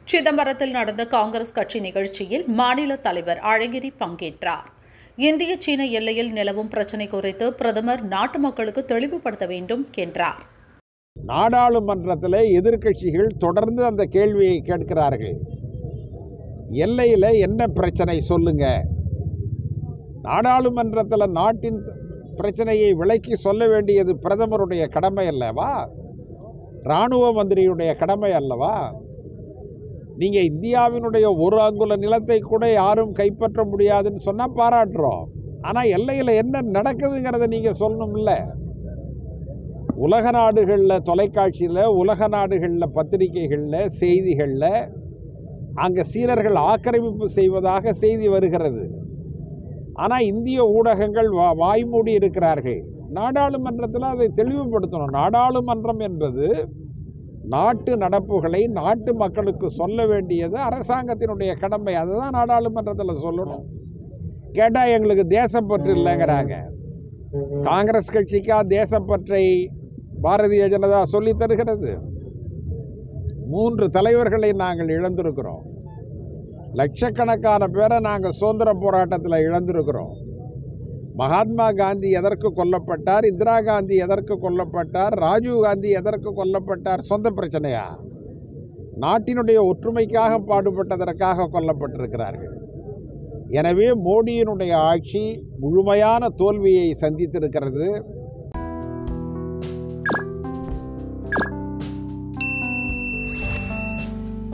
சிதம்பரத்தில் நடந்த காங்கிரஸ் கட்சி நிகழ்ச்சியில் மாநில தலைவர் அழகிரி பங்கேற்றார் இந்திய சீன எல்லையில் நிலவும் பிரச்சினை குறித்து பிரதமர் நாட்டு மக்களுக்கு தெளிவுபடுத்த வேண்டும் என்றார் நாடாளுமன்றத்தில் எதிர்க்கட்சிகள் தொடர்ந்து அந்த கேள்வியை கேட்கிறார்கள் எல்லையில் என்ன பிரச்சனை சொல்லுங்க நாடாளுமன்றத்தில் நாட்டின் பிரச்சனையை விளக்கி சொல்ல வேண்டியது பிரதமருடைய கடமை அல்லவா இராணுவ மந்திரியுடைய கடமை அல்லவா நீங்கள் இந்தியாவினுடைய ஒரு அங்குல நிலத்தை கூட யாரும் கைப்பற்ற முடியாதுன்னு சொன்னால் பாராட்டுறோம் ஆனால் எல்லையில் என்ன நடக்குதுங்கிறத நீங்கள் சொல்லணும்ல உலக நாடுகளில் தொலைக்காட்சியில் உலக நாடுகளில் பத்திரிகைகளில் செய்திகளில் அங்கே சீனர்கள் ஆக்கிரமிப்பு செய்வதாக செய்தி வருகிறது ஆனால் இந்திய ஊடகங்கள் வா வாய்மூடி இருக்கிறார்கள் நாடாளுமன்றத்தில் அதை தெளிவுபடுத்தணும் நாடாளுமன்றம் என்பது நாட்டு நடப்புகளை நாட்டு மக்களுக்கு சொல்ல வேண்டியது அரசாங்கத்தினுடைய கடமை அதுதான் நாடாளுமன்றத்தில் சொல்லணும் கேட்டால் எங்களுக்கு தேசப்பற்று இல்லைங்கிறாங்க காங்கிரஸ் கட்சிக்கா தேசப்பற்றை பாரதிய ஜனதா சொல்லி தருகிறது மூன்று தலைவர்களை நாங்கள் இழந்திருக்கிறோம் லட்சக்கணக்கான பேரை நாங்கள் சுதந்திர போராட்டத்தில் இழந்திருக்கிறோம் மகாத்மா காந்தி எதற்கு கொல்லப்பட்டார் இந்திரா காந்தி எதற்கு கொல்லப்பட்டார் ராஜீவ் காந்தி எதற்கு கொல்லப்பட்டார் சொந்த பிரச்சனையா நாட்டினுடைய ஒற்றுமைக்காக பாடுபட்டதற்காக கொல்லப்பட்டிருக்கிறார்கள் எனவே மோடியினுடைய ஆட்சி முழுமையான தோல்வியை சந்தித்திருக்கிறது